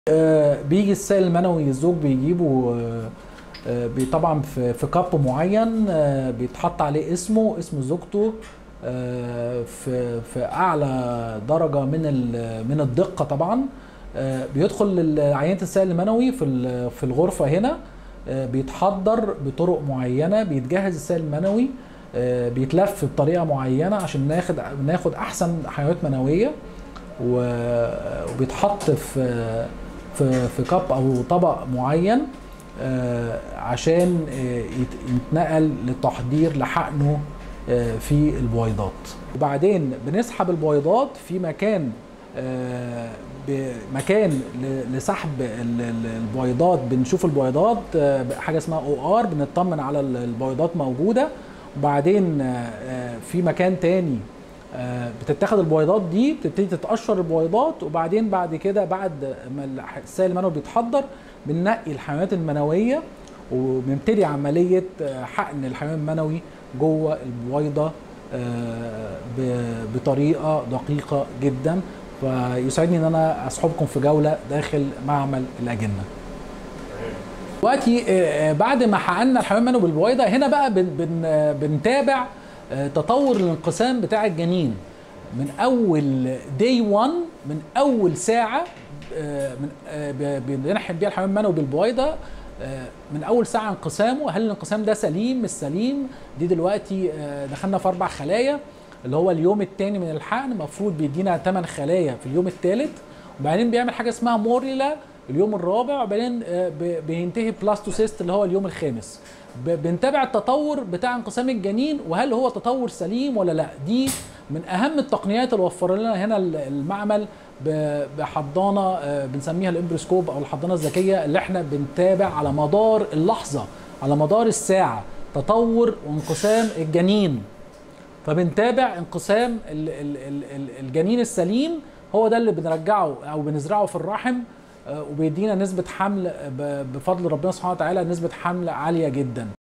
آه، بيجي السائل المنوي الزوج بيجيبه آه، آه، بي- طبعا في في كاب معين آه، بيتحط عليه اسمه اسم زوجته آه، في في اعلى درجه من ال- من الدقه طبعا آه، بيدخل عينه السائل المنوي في ال- في الغرفه هنا آه، بيتحضر بطرق معينه بيتجهز السائل المنوي آه، بيتلف بطريقه معينه عشان ناخد ناخد احسن حيوانات منويه و- وبيتحط في في في كاب او طبق معين آه، عشان آه، يت- يتنقل للتحضير لحقنه آه، في البويضات وبعدين بنسحب البويضات في مكان آه، بمكان ل- لسحب ال- ال- البويضات بنشوف البويضات آه، حاجه اسمها او ار بنطمن على ال- البويضات موجوده وبعدين آه، آه، في مكان تاني آه، بتتاخد البويضات دي بتبتدي تتقشر البويضات وبعدين بعد كده بعد ما الح- السائل المنوي بيتحضر بننقي الحيوانات المنويه وبنبتدي عمليه آه، حقن الحيوان المنوي جوه البويضه آه، ب- بطريقه دقيقه جدا فيسعدني ان انا اصحبكم في جوله داخل معمل الاجنه. دلوقتي آه، آه، بعد ما حققنا الحيوان المنوي بالبويضه هنا بقى بن بن آه، بنتابع آه، تطور الانقسام بتاع الجنين من اول داي 1 من اول ساعه آه، من آه، ب- بنحقن بيها الحيوان المنوي بالبويضه آه، من اول ساعه انقسامه هل الانقسام ده سليم مش سليم دي دلوقتي آه، دخلنا في اربع خلايا اللي هو اليوم الثاني من الحقن المفروض بيدينا 8 خلايا في اليوم الثالث وبعدين بيعمل حاجه اسمها موريلا اليوم الرابع وبعدين آه، ب- بينتهي بلاستوسيست اللي هو اليوم الخامس ب- بنتابع التطور بتاع انقسام الجنين وهل هو تطور سليم ولا لا دي من اهم التقنيات اللي وفر لنا هنا ال- المعمل ب- بحضانه آه، بنسميها الامبريسكوب او الحضانه الذكيه اللي احنا بنتابع على مدار اللحظه على مدار الساعه تطور وانقسام الجنين فبنتابع انقسام ال- ال- ال- ال- الجنين السليم هو ده اللي بنرجعه او بنزرعه في الرحم آه، وبيدينا نسبة حمل ب- بفضل ربنا سبحانه وتعالى نسبة حمل عالية جدا